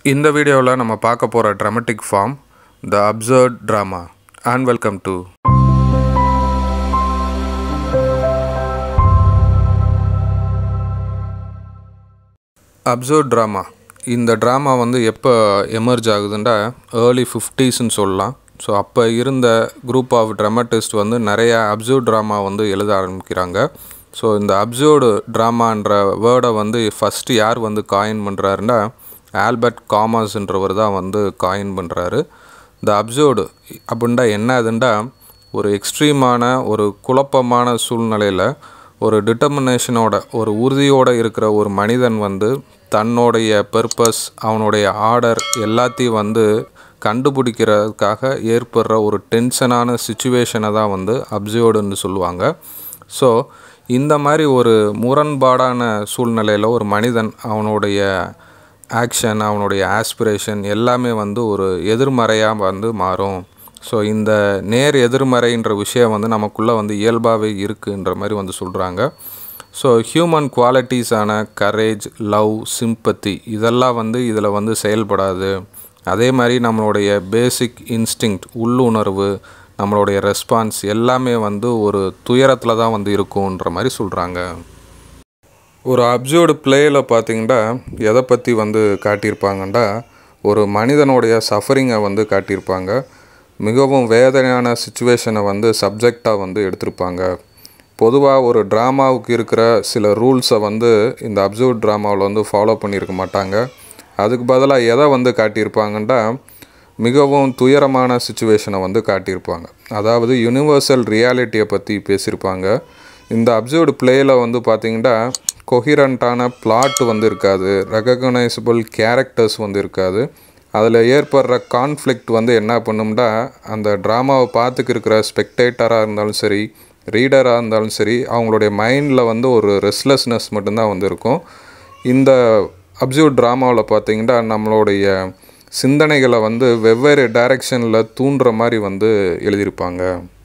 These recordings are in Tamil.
இந்த வீடியோவில் நம்ம பார்க்க போகிற dramatic form the absurd drama and welcome to absurd drama இந்த ட்ராமா வந்து எப்போ எமர்ஜ் ஆகுதுண்டா ஏர்லி ஃபிஃப்டீஸ்ன்னு சொல்லலாம் ஸோ அப்போ இருந்த குரூப் ஆஃப் ட்ராமட்டிஸ்ட் வந்து நிறைய அப்சர்ட் ட்ராமா வந்து எழுத ஆரம்பிக்கிறாங்க ஸோ இந்த அப்சர்டு ட்ராமான்ற வேர்டை வந்து ஃபஸ்ட்டு யார் வந்து காயின் பண்ணுறாருன்னா ஆல்பர்ட் காமர்ஸ்ன்றவர் தான் வந்து காயின் பண்ணுறாரு இந்த அப்சர்டு அப்படின்டா என்ன அதுண்டா ஒரு எக்ஸ்ட்ரீமான ஒரு குழப்பமான சூழ்நிலையில் ஒரு டிட்டர்மினேஷனோட ஒரு உறுதியோடு இருக்கிற ஒரு மனிதன் வந்து தன்னுடைய பர்பஸ் அவனுடைய ஆர்டர் எல்லாத்தையும் வந்து கண்டுபிடிக்கிறதுக்காக ஏற்படுற ஒரு டென்ஷனான சுச்சுவேஷனை தான் வந்து அப்சர்டுன்னு சொல்லுவாங்க ஸோ இந்த மாதிரி ஒரு முரண்பாடான சூழ்நிலையில் ஒரு மனிதன் அவனுடைய ஆக்ஷன் அவனுடைய ஆஸ்பிரேஷன் எல்லாமே வந்து ஒரு எதிர்மறையாக வந்து மாறும் ஸோ இந்த நேர் எதிர்மறைன்ற விஷயம் வந்து நமக்குள்ளே வந்து இயல்பாகவே இருக்குன்ற மாதிரி வந்து சொல்கிறாங்க ஸோ ஹியூமன் குவாலிட்டிஸான கரேஜ் லவ் சிம்பத்தி இதெல்லாம் வந்து இதில் வந்து செயல்படாது அதே மாதிரி நம்மளுடைய பேசிக் இன்ஸ்டிங்க்ட் உள்ளுணர்வு நம்மளுடைய ரெஸ்பான்ஸ் எல்லாமே வந்து ஒரு துயரத்தில் தான் வந்து இருக்குன்ற மாதிரி சொல்கிறாங்க ஒரு அப்சர்டு பிளேயில் பார்த்தீங்கன்னா எதை பற்றி வந்து காட்டியிருப்பாங்கண்டா ஒரு மனிதனுடைய சஃபரிங்கை வந்து காட்டியிருப்பாங்க மிகவும் வேதனையான சுச்சுவேஷனை வந்து சப்ஜெக்டாக வந்து எடுத்திருப்பாங்க பொதுவாக ஒரு ட்ராமாவுக்கு இருக்கிற சில ரூல்ஸை வந்து இந்த அப்சர்வ் ட்ராமாவில் வந்து ஃபாலோ பண்ணியிருக்க மாட்டாங்க அதுக்கு பதிலாக எதை வந்து காட்டியிருப்பாங்கண்டா மிகவும் துயரமான சுச்சுவேஷனை வந்து காட்டியிருப்பாங்க அதாவது யூனிவர்சல் ரியாலிட்டியை பற்றி பேசியிருப்பாங்க இந்த அப்சர்வ்டு பிளேயில் வந்து பார்த்திங்கன்னா கொஹிரண்ட்டான பிளாட் வந்து இருக்காது ரெக்கக்னைசபிள் கேரக்டர்ஸ் வந்து இருக்காது அதில் ஏற்படுற கான்ஃப்ளிக்ட் வந்து என்ன பண்ணும்னா அந்த ட்ராமாவை பார்த்துக்கு இருக்கிற ஸ்பெக்டேட்டராக இருந்தாலும் சரி ரீடராக இருந்தாலும் சரி அவங்களுடைய மைண்டில் வந்து ஒரு ரெஸ்ட்லெஸ்னஸ் மட்டும்தான் வந்து இருக்கும் இந்த அப்சர்வ் ட்ராமாவில் பார்த்திங்கன்னா நம்மளுடைய சிந்தனைகளை வந்து வெவ்வேறு டைரெக்ஷனில் தூண்டுற மாதிரி வந்து எழுதியிருப்பாங்க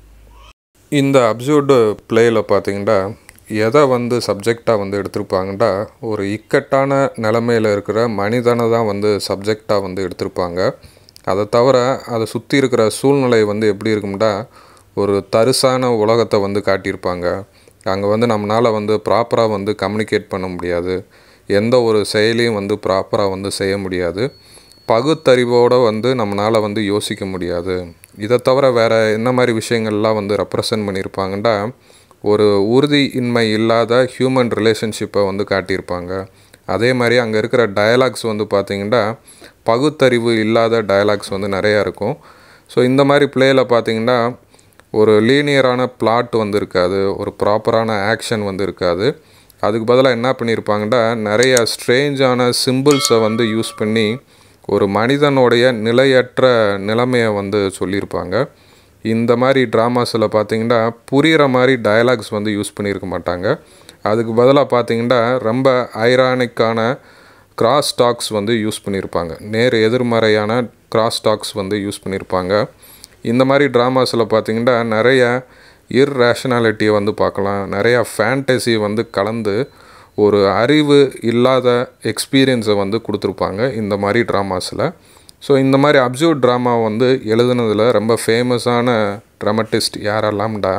இந்த அப்சர்வ்டு பிளேயில் பார்த்திங்கன்னா எதை வந்து சப்ஜெக்டாக வந்து எடுத்திருப்பாங்கன்னா ஒரு இக்கட்டான நிலமையில் இருக்கிற மனிதனை தான் வந்து சப்ஜெக்டாக வந்து எடுத்திருப்பாங்க அதை தவிர அதை சுற்றி இருக்கிற சூழ்நிலை வந்து எப்படி இருக்கும்னா ஒரு தரிசான உலகத்தை வந்து காட்டியிருப்பாங்க அங்கே வந்து நம்மளால் வந்து ப்ராப்பராக வந்து கம்யூனிகேட் பண்ண முடியாது எந்த ஒரு செயலையும் வந்து ப்ராப்பராக வந்து செய்ய முடியாது பகுத்தறிவோடு வந்து நம்மளால் வந்து யோசிக்க முடியாது இதை தவிர வேறு என்ன மாதிரி விஷயங்கள்லாம் வந்து ரெப்ரசன்ட் பண்ணியிருப்பாங்கன்னா ஒரு உறுதி இன்மை இல்லாத ஹியூமன் ரிலேஷன்ஷிப்பை வந்து காட்டியிருப்பாங்க அதே மாதிரி அங்கே இருக்கிற டயலாக்ஸ் வந்து பார்த்திங்கன்னா பகுத்தறிவு இல்லாத டயலாக்ஸ் வந்து நிறையா இருக்கும் ஸோ இந்த மாதிரி பிளேயில் பார்த்திங்கன்னா ஒரு லீனியரான பிளாட் வந்து இருக்காது ஒரு ப்ராப்பரான ஆக்ஷன் வந்து இருக்காது அதுக்கு பதிலாக என்ன பண்ணியிருப்பாங்கன்னா நிறைய ஸ்ட்ரேஞ்சான சிம்பிள்ஸை வந்து யூஸ் பண்ணி ஒரு மனிதனுடைய நிலையற்ற நிலைமையை வந்து சொல்லியிருப்பாங்க இந்த மாதிரி ட்ராமாஸில் பார்த்திங்கன்னா புரிகிற மாதிரி டயலாக்ஸ் வந்து யூஸ் பண்ணியிருக்க மாட்டாங்க அதுக்கு பதிலாக பார்த்திங்கன்னா ரொம்ப ஐரானிக்கான கிராஸ் டாக்ஸ் வந்து யூஸ் பண்ணியிருப்பாங்க நேர் எதிர்மறையான கிராஸ் டாக்ஸ் வந்து யூஸ் பண்ணியிருப்பாங்க இந்த மாதிரி ட்ராமாஸில் பார்த்திங்கன்னா நிறைய இர்ரேஷனாலிட்டியை வந்து பார்க்கலாம் நிறையா ஃபேண்டசி வந்து கலந்து ஒரு அறிவு இல்லாத எக்ஸ்பீரியன்ஸை வந்து கொடுத்துருப்பாங்க இந்த மாதிரி ட்ராமாஸில் ஸோ இந்த மாதிரி அப்சர்வ் ட்ராமா வந்து எழுதுனதில் ரொம்ப ஃபேமஸான ட்ராமட்டிஸ்ட் யாரெல்லாம்டா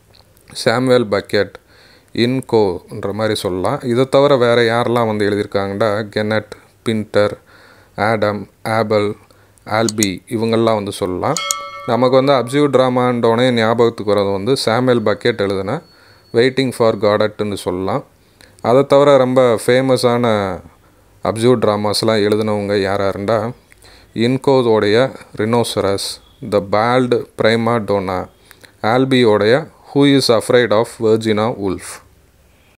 சாமுவேல் பக்கெட் இன்கோன்ற மாதிரி சொல்லலாம் இதை தவிர வேறு யாரெல்லாம் வந்து எழுதியிருக்காங்கடா Kenneth Pinter Adam Abel Albee இவங்கெல்லாம் வந்து சொல்லலாம் நமக்கு வந்து அப்சர்வ் ட்ராமான்றோடனே ஞாபகத்துக்கு வரது வந்து சாமுவேல் பக்கெட் எழுதின வெயிட்டிங் ஃபார் காடட்னு சொல்லலாம் அதை தவிர ரொம்ப ஃபேமஸான அப்சர்வ் ட்ராமாஸ்லாம் எழுதினவங்க யாராருண்டா இன்கோதோடைய rhinoceros the bald prima donna ஆல்பியோடைய who is afraid of Virginia wolf